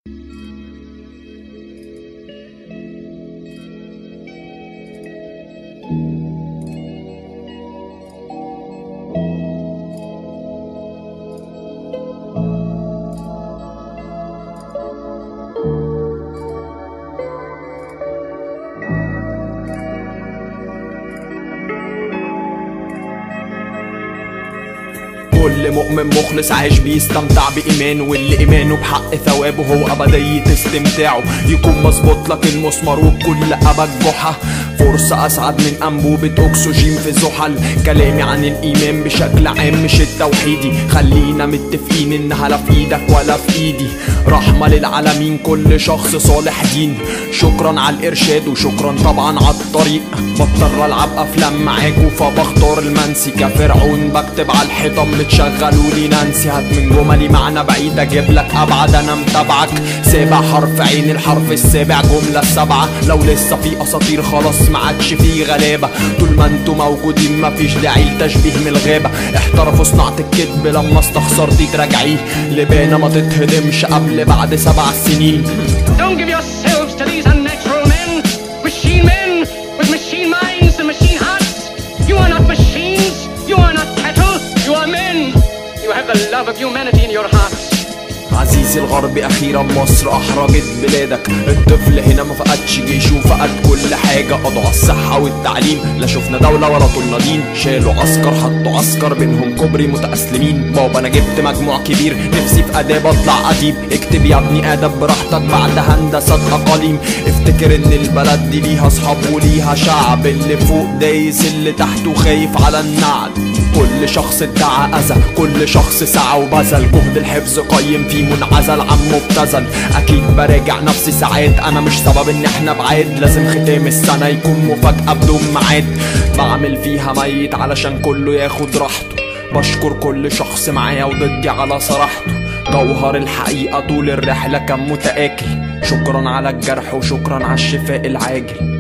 كل مؤمن مخلص عايش بيستمتع بإيمانه واللي إيمانه بحق ثوابه هو أبدية استمتاعه يكون مظبوط لك المسمار وبكل أبد جحا فرصة أسعد من أنبوبة أكسجين في زحل كلامي عن الإيمان بشكل عام مش التوحيدي خلينا متفقين إنها لا في إيدك ولا في إيدي رحمة للعالمين كل شخص صالح دين شكرا على الإرشاد وشكرا طبعا على الطريق بضطر ألعب أفلام معاكوا فبختار المنسي كفرعون بكتب على الحيطان بتشغلوا لي نانسي هات من جملي معنى بعيد أجيب لك أبعد أنا متابعك سابع حرف عين الحرف السابع جملة السبعة لو لسه في أساطير خلاص ما عادش في غلابة طول ما انتوا موجودين مفيش داعي لتشبيه من الغابة احترفوا صناعة الكذب لما استخسرتي تراجعيه لبانة ما تتهدمش قبل بعد سبع سنين Don't give yourselves to these unnatural men, machine men with machine minds and machine hearts. You are not machines, you are not cattle, you are men. You have the love of humanity in your hearts. عزيزي الغرب اخيرا مصر احرجت بلادك الطفل هنا ما فقدش جيشه وفقد كل حاجه قضوا الصحه والتعليم لا شفنا دوله ولا طولنا دين شالوا عسكر حطوا عسكر بينهم كوبري متاسلمين بابا انا جبت مجموع كبير نفسي في اداب اطلع اديب اكتب يا ابني ادب براحتك بعد هندسه اقاليم افتكر ان البلد دي ليها اصحاب وليها شعب اللي فوق دايس اللي تحته خايف على النعل كل شخص ادعى اذى كل شخص سعى وبذل جهد الحفظ قيم فيه منعزل عن مبتذل اكيد براجع نفسي ساعات انا مش سبب ان احنا بعاد لازم ختام السنه يكون مفاجاه بدون ميعاد بعمل فيها ميت علشان كله ياخد راحته بشكر كل شخص معايا وضدي على صراحته جوهر الحقيقة طول الرحلة كان متآكل شكرا على الجرح وشكرا على الشفاء العاجل